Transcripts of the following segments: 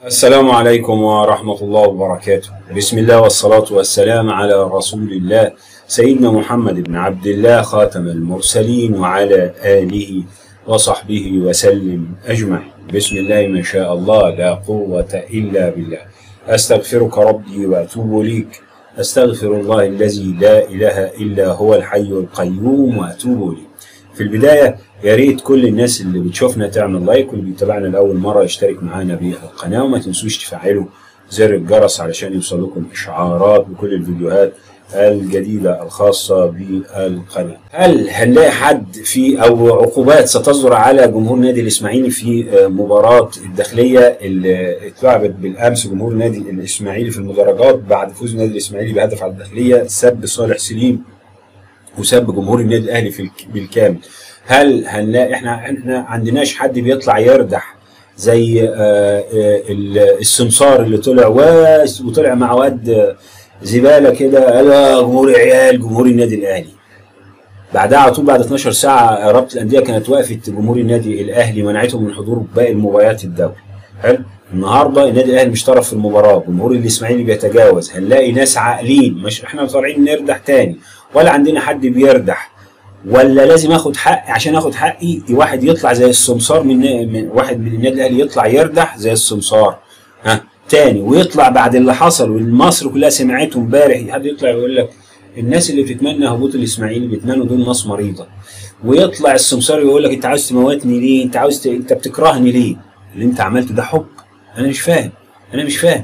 السلام عليكم ورحمة الله وبركاته بسم الله والصلاة والسلام على رسول الله سيدنا محمد بن عبد الله خاتم المرسلين وعلى آله وصحبه وسلم أجمعين بسم الله ما شاء الله لا قوة إلا بالله أستغفرك ربي وأتوب إليك أستغفر الله الذي لا إله إلا هو الحي القيوم وأتوب إليه في البداية يا ريت كل الناس اللي بتشوفنا تعمل لايك واللي بيتابعنا لأول مرة يشترك معانا بالقناة وما تنسوش تفعلوا زر الجرس علشان يوصل لكم إشعارات بكل الفيديوهات الجديدة الخاصة بالقناة هل هنلاقي حد في أو عقوبات ستصدر على جمهور نادي الإسماعيلي في مباراة الداخلية اللي اتلعبت بالأمس جمهور نادي الإسماعيلي في المدرجات بعد فوز النادي الإسماعيلي بهدف على الداخلية سب صالح سليم وسب جمهور النادي الأهلي في بالكامل هل هنلاقي احنا احنا عندناش حد بيطلع يردح زي السمسار اللي طلع واس وطلع مع واد زباله كده قال جمهور عيال جمهور النادي الاهلي بعدها على طول بعد 12 ساعه رابطه الانديه كانت وقفت جمهور النادي الاهلي منعتهم من حضور باقي المباريات الدوري حلو النهارده النادي الاهلي مش طرف في المباراه جمهور الاسماعيلي بيتجاوز هنلاقي ناس عاقلين مش احنا طالعين نردح تاني ولا عندنا حد بيردح ولا لازم اخد حقي عشان اخد حقي واحد يطلع زي السمسار من, من واحد من النادي الاهلي يطلع يردح زي السمسار ها تاني ويطلع بعد اللي حصل والمصر كلها سمعته امبارح حد يطلع يقول لك الناس اللي بتتمنى هبوط الاسماعيلي بيتمنوا دول ناس مريضه ويطلع السمسار يقول لك انت عاوز تموتني ليه؟ انت عاوز ت... انت بتكرهني ليه؟ اللي انت عملته ده حب انا مش فاهم انا مش فاهم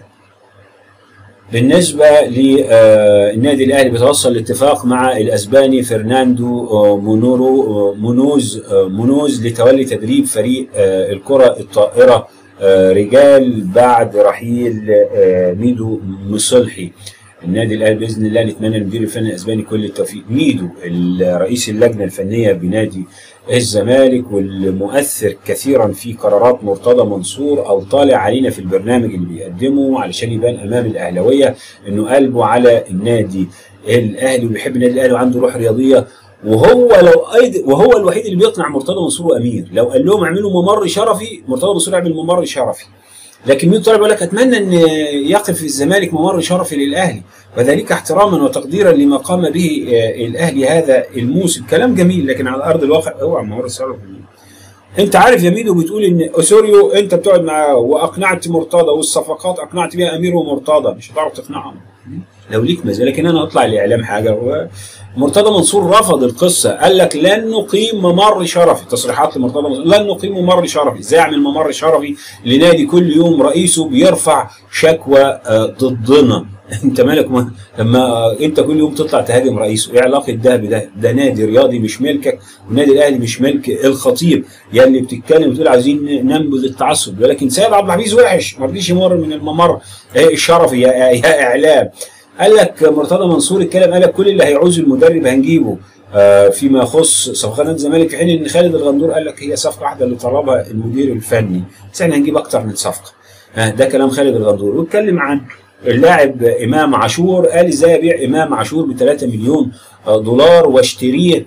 بالنسبة للنادي الأهلي بيتوصل لاتفاق مع الأسباني فرناندو مونورو مونوز مونوز لتولي تدريب فريق الكرة الطائرة رجال بعد رحيل ميدو مصلحي النادي الاهلي باذن الله نتمنى للمدير الفني الاسباني كل التوفيق ميدو رئيس اللجنه الفنيه بنادي الزمالك والمؤثر كثيرا في قرارات مرتضى منصور او طالع علينا في البرنامج اللي بيقدمه علشان يبان امام الاهلاويه انه قلبه على النادي الاهلي وبيحب النادي الاهلي وعنده روح رياضيه وهو لو أيد وهو الوحيد اللي بيقنع مرتضى منصور وامير لو قال لهم اعملوا ممر شرفي مرتضى منصور يعمل ممر شرفي لكن مين طلع بيقول لك اتمنى ان يقف في الزمالك ممر شرفي للاهلي وذلك احتراما وتقديرا لما قام به الاهلي هذا الموسم كلام جميل لكن على ارض الواقع اوعى ممر شرفي انت عارف يا ميدو بتقول ان اسوريو انت بتقعد معاه واقنعت مرتضى والصفقات اقنعت بيها امير ومرتضى مش هتعرف تقنعهم لو ليك مزاج لكن انا اطلع الاعلام حاجه مرتضى منصور رفض القصه قال لك لن نقيم ممر شرفي تصريحات لمرتضى منصور لن نقيم ممر شرفي ازاي اعمل ممر شرفي لنادي كل يوم رئيسه بيرفع شكوى ضدنا انت مالك ما لما انت كل يوم تطلع تهاجم رئيسه ايه علاقه ده بده ده نادي رياضي مش ملكك والنادي الاهلي مش ملك الخطيب يا اللي بتتكلم وتقول عايزين ننبذ التعصب ولكن سيد عبد الحفيظ وحش ما رضيش يمر من الممر الشرفي يا, يا اعلام قال لك مرتضى منصور اتكلم قال لك كل اللي هيعوز المدرب هنجيبه آه فيما يخص صفقات نادي الزمالك في حين ان خالد الغندور قال لك هي صفقه واحده اللي طلبها المدير الفني بس احنا هنجيب اكتر من صفقه آه ده كلام خالد الغندور واتكلم عن اللاعب امام عاشور قال ازاي ابيع امام عاشور ب 3 مليون دولار واشتريه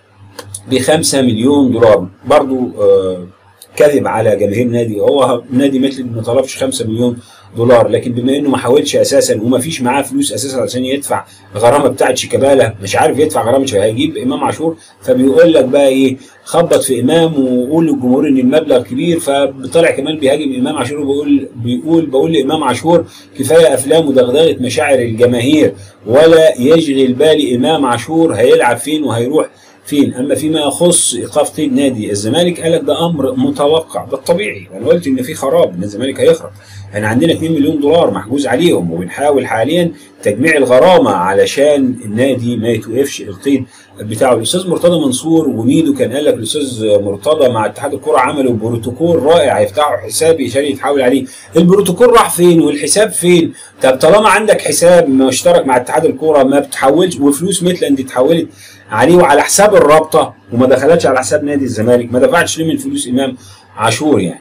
ب 5 مليون دولار برضو آه كذب على جماهير نادي هو نادي مثل ما طلبش 5 مليون دولار لكن بما انه ما حاولش اساسا وما فيش معاه فلوس اساسا عشان يدفع الغرامه بتاعت شيكابالا مش عارف يدفع غرامه هيجيب امام عاشور فبيقول لك بقى ايه خبط في امام وقول للجمهور ان المبلغ كبير فطلع كمان بيهاجم امام عاشور وبيقول بيقول بقول لامام عاشور كفايه افلام ودغدغه مشاعر الجماهير ولا يشغل بالي امام عاشور هيلعب فين وهيروح فين اما فيما يخص ايقاف قيد نادي الزمالك قال لك ده امر متوقع ده الطبيعي انا قلت ان في خراب ان الزمالك هيخرب احنا عندنا 2 مليون دولار محجوز عليهم وبنحاول حاليا تجميع الغرامه علشان النادي ما يتوقفش القيد بتاعه الاستاذ مرتضى منصور وميدو كان قال لك الاستاذ مرتضى مع اتحاد الكره عملوا بروتوكول رائع هيفتحوا حساب عشان يتحول عليه البروتوكول راح فين والحساب فين طب طالما عندك حساب مشترك مع اتحاد الكره ما بتحولش وفلوس ميتلاند اتحولت عليه وعلى حساب الرابطه وما دخلتش على حساب نادي الزمالك ما دفعتش ليه من فلوس امام عاشور يعني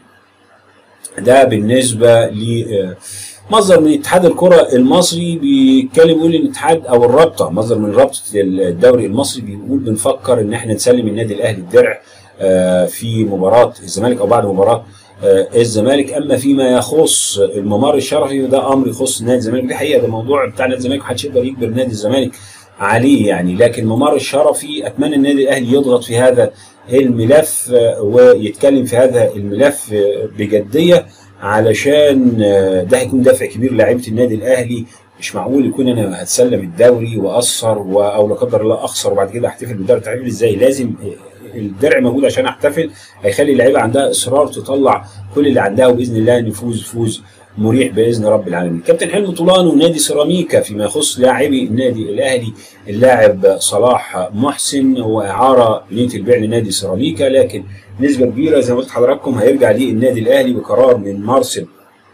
ده بالنسبه ل مصدر من اتحاد الكره المصري بيتكلم يقول ان الاتحاد او الرابطه مصدر من رابطه الدوري المصري بيقول بنفكر ان احنا نسلم النادي الاهلي الدرع في مباراه الزمالك او بعد مباراه الزمالك اما فيما يخص الممر الشرفي وده امر يخص نادي الزمالك دي حقيقه ده موضوع بتاع نادي الزمالك محدش يقدر يجبر نادي الزمالك عليه يعني لكن الممر الشرفي اتمنى النادي الاهلي يضغط في هذا الملف ويتكلم في هذا الملف بجديه علشان ده هيكون دافع كبير للاعيبه النادي الاهلي مش معقول يكون انا هتسلم الدوري واقصر او لا قدر الله اخسر وبعد كده احتفل بالدوري تعمل ازاي لازم الدرع موجود عشان احتفل هيخلي اللعيبه عندها اصرار تطلع كل اللي عندها وباذن الله نفوز فوز مريح باذن رب العالمين. كابتن حلمي طولان ونادي سيراميكا فيما يخص لاعبي النادي الاهلي اللاعب صلاح محسن هو اعاره بنيه البيع لنادي سيراميكا لكن نسبه كبيره زي ما قلت لحضراتكم هيرجع للنادي الاهلي بقرار من مارسيل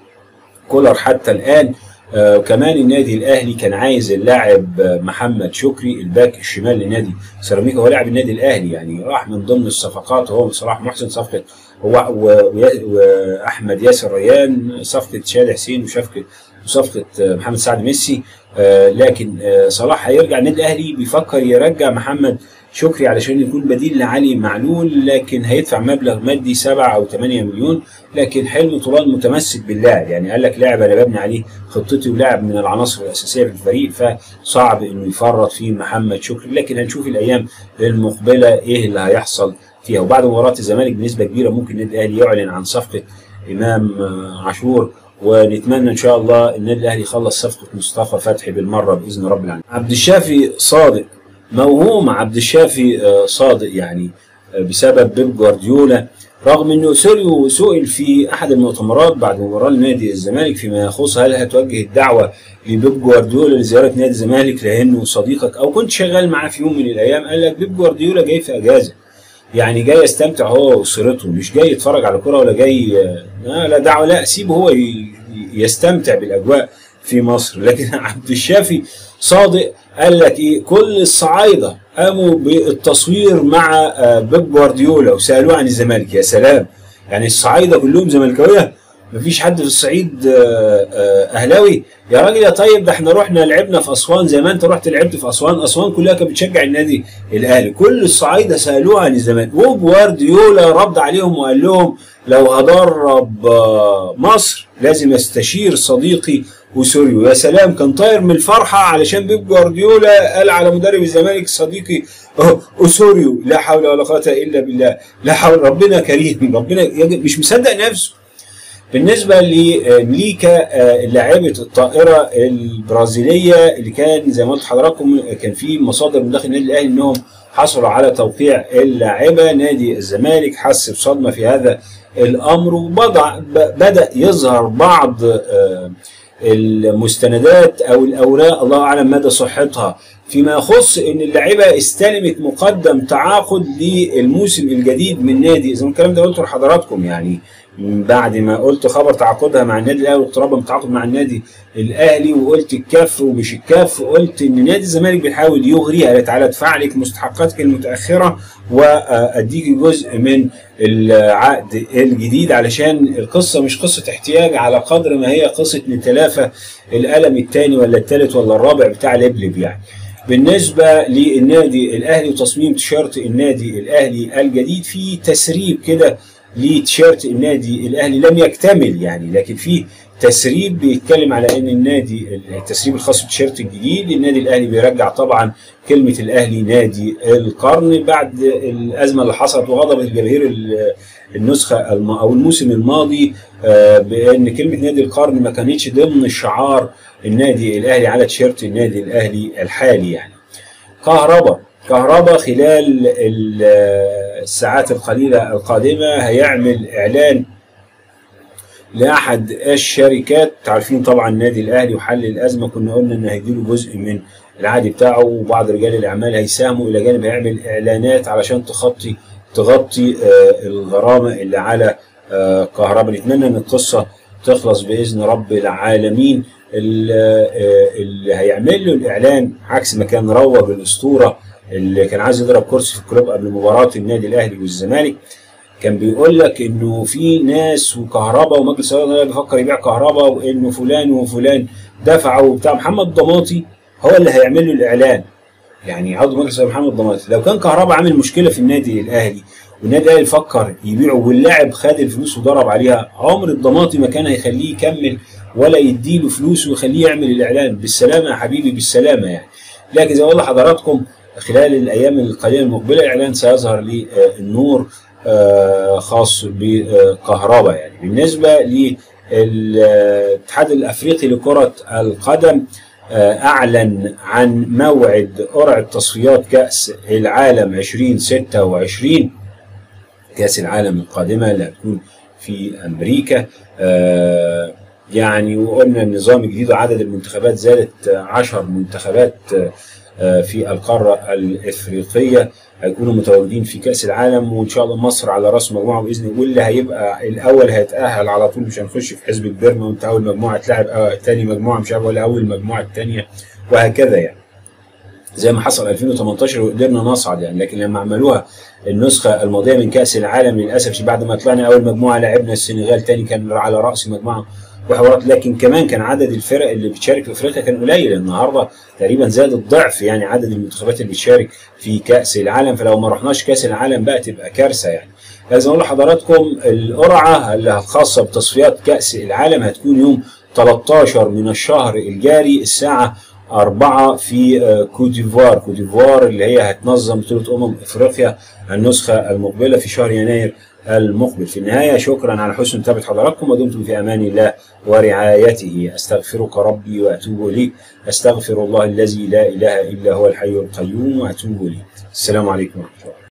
كولر حتى الان آه كمان النادي الاهلي كان عايز اللاعب محمد شكري الباك الشمال لنادي سيراميكا هو لاعب النادي الاهلي يعني راح من ضمن الصفقات هو صلاح محسن صفقه هو واحمد ياسر ريان صفقه شادي حسين وشفقه وصفقه محمد سعد ميسي آه لكن آه صلاح هيرجع النادي الاهلي بيفكر يرجع محمد شكري علشان يكون بديل لعلي معلول لكن هيدفع مبلغ مادي 7 او 8 مليون لكن حلمي طولان متمسك باللاعب يعني قال لك لاعب انا ببني عليه خطتي ولاعب من العناصر الاساسيه في الفريق فصعب انه يفرط في محمد شكري لكن هنشوف الايام المقبله ايه اللي هيحصل فيها وبعد مباراه الزمالك بنسبه كبيره ممكن النادي الاهلي يعلن عن صفقه امام عاشور ونتمنى ان شاء الله النادي الاهلي يخلص صفقه مصطفى فتحي بالمره باذن رب العالمين. عبد الشافي صادق موهوم عبد الشافي صادق يعني بسبب بيب جوارديولا رغم انه سيريو سئل في احد المؤتمرات بعد مباراه لنادي الزمالك فيما يخص هل هتوجه الدعوه لبيب جوارديولا لزياره نادي الزمالك لانه صديقك او كنت شغال معاه في يوم من الايام قال لك بيب جوارديولا جاي في اجازه يعني جاي يستمتع هو واسرته مش جاي يتفرج على كرة ولا جاي لا, لا دعوه لا سيبه هو يستمتع بالاجواء في مصر لكن عبد الشافي صادق قال لك ايه كل الصعايده قاموا بالتصوير مع بيب جوارديولا وسالوه عن الزمالك يا سلام يعني الصعايده كلهم زملكاويه مفيش حد في الصعيد اهلاوي يا راجل يا طيب ده احنا رحنا لعبنا في اسوان زي ما انت رحت لعبت في اسوان اسوان كلها كانت بتشجع النادي الاهلي كل الصعايده سالوه عن الزمالك وجوارديولا رد عليهم وقال لهم لو هدرب مصر لازم استشير صديقي وسوريو يا سلام كان طاير من الفرحه علشان بيب جوارديولا قال على مدرب الزمالك صديقي اسوريو لا حول ولا قوه الا بالله لا حول ربنا كريم ربنا مش مصدق نفسه بالنسبه لمليكا لاعبه الطائره البرازيليه اللي كان زي ما قلت لحضراتكم كان في مصادر من داخل النادي الاهلي انهم حصلوا على توقيع اللاعبه نادي الزمالك حس بصدمه في هذا الامر وبدا بدا يظهر بعض المستندات او الاوراق الله اعلم مدى صحتها فيما يخص ان اللاعبه استلمت مقدم تعاقد للموسم الجديد من نادي زي ما الكلام ده قلته لحضراتكم يعني بعد ما قلت خبر تعاقدها مع النادي الاهلي واقترابها من التعاقد مع النادي الاهلي وقلت الكف ومش الكف قلت ان نادي الزمالك بيحاول يغريها قالت تعالى ادفع لك مستحقاتك المتاخره واديك جزء من العقد الجديد علشان القصه مش قصه احتياج على قدر ما هي قصه نتلافى الالم الثاني ولا الثالث ولا الرابع بتاع لبلب يعني. بالنسبه للنادي الاهلي وتصميم تيشيرت النادي الاهلي الجديد في تسريب كده لتيشيرت النادي الاهلي لم يكتمل يعني لكن في تسريب بيتكلم على ان النادي التسريب الخاص بالتيشيرت الجديد النادي الاهلي بيرجع طبعا كلمه الاهلي نادي القرن بعد الازمه اللي حصلت وغضب الجماهير النسخه او الموسم الماضي بان كلمه نادي القرن ما كانتش ضمن شعار النادي الاهلي على تيشيرت النادي الاهلي الحالي يعني كهربا كهربا خلال الساعات القليلة القادمة هيعمل إعلان لأحد الشركات عارفين طبعا النادي الأهلي وحل الأزمة كنا قلنا إن هيديله جزء من العادي بتاعه وبعض رجال الأعمال هيساهموا إلى جانب هيعمل إعلانات علشان تغطي تغطي الغرامة اللي على كهربا نتمنى إن القصة تخلص بإذن رب العالمين اللي هيعمل له الإعلان عكس ما كان روج الأسطورة اللي كان عايز يضرب كرسي في الكلوب قبل مباراه النادي الاهلي والزمالك كان بيقول لك انه في ناس وكهرباء ومجلس الاداره بيفكر يبيع كهرباء وانه فلان وفلان دفعوا وبتاع محمد ضماطي هو اللي هيعمل له الاعلان يعني عضو مجلس محمد ضماطي لو كان كهرباء عامل مشكله في النادي الاهلي والنادي الاهلي فكر يبيعه واللاعب خد الفلوس وضرب عليها عمر الضماطي ما كان هيخليه يكمل ولا يديله فلوس ويخليه يعمل الاعلان بالسلامه يا حبيبي بالسلامه يعني لكن زي ما بقول لحضراتكم خلال الايام القليله المقبله الاعلان سيظهر للنور خاص بكهرباء يعني بالنسبه للاتحاد الافريقي لكره القدم اعلن عن موعد قرعه تصفيات كاس العالم 2026 كاس العالم القادمه اللي هتكون في امريكا يعني وقلنا النظام الجديد وعدد المنتخبات زادت 10 منتخبات في القاره الافريقيه هيكونوا متواجدين في كاس العالم وان شاء الله مصر على راس مجموعه باذن الله واللي هيبقى الاول هيتاهل على طول مش هنخش في حزب بيرما وانت اول مجموعه تلعب تاني مجموعه مش عارف ولا اول مجموعه الثانيه وهكذا يعني زي ما حصل 2018 وقدرنا نصعد يعني لكن لما عملوها النسخه الماضيه من كاس العالم للاسف بعد ما طلعنا اول مجموعه لعبنا السنغال تاني كان على راس مجموعه وحوارات لكن كمان كان عدد الفرق اللي بتشارك في افريقيا كان قليل النهارده تقريبا زاد الضعف يعني عدد المنتخبات اللي بتشارك في كاس العالم فلو ما رحناش كاس العالم بقى تبقى كارثه يعني لازم اقول لحضراتكم القرعه اللي الخاصه بتصفيات كاس العالم هتكون يوم 13 من الشهر الجاري الساعه 4 في كوت ديفوار كوت ديفوار اللي هي هتنظم بطوله امم افريقيا النسخه المقبله في شهر يناير المقبل في النهاية شكرا على حسن متابعة حضراتكم ودمتم في أمان الله ورعايته أستغفرك ربي وأتوب إليك أستغفر الله الذي لا إله إلا هو الحي القيوم وأتوب إليه السلام عليكم ورحمة الله